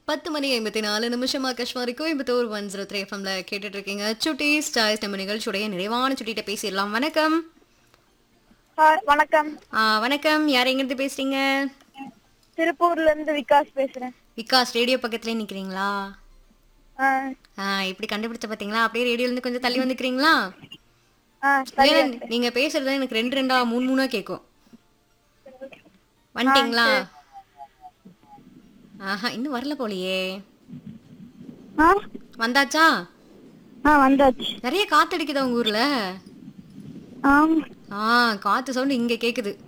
பத்து மணி ஐம்பத்தி நாலு நிமிஷம் Akashvani Coimbatore one zero three எஃப்எம்ல கேட்டுட்டு இருக்கீங்க சுட்டி ஸ்டாய்ஸ் நம்ம நிகழ்ச்சியுடைய நிறைவான சுட்டிகிட்ட பேசிடலாம் வணக்கம் ஆ, வணக்கம் ஆ, வணக்கம் யார் எங்கிருந்து பேசுறீங்க திருப்பூர்ல இருந்து விகாஸ் பேசுறேன் விகாஸ் ரேடியோ பக்கத்துலேயே நிக்கிறீங்களா ஆ, ஆ இப்படி கண்டுபிடிச்ச பாத்தீங்களா அப்படியே ரேடியோல இருந்து கொஞ்சம் தள்ளி வந்துக்கிறீங்களா ஆ, சரி. இல்லைன்னா நீங்க பேசுறது எனக்கு ரெண்டு ரெண்டா மூணு மூணா கேட்கும் வந்துட்டீங்களா ஆஹா இன்னும் வரல போலியே ஆ வந்தாச்சா ஆ வந்தாச்சு நிறைய காத்தடிக்குதா உங்க ஊர்ல ஆம் ஆ காத்து சவுண்ட் இங்க கேக்குது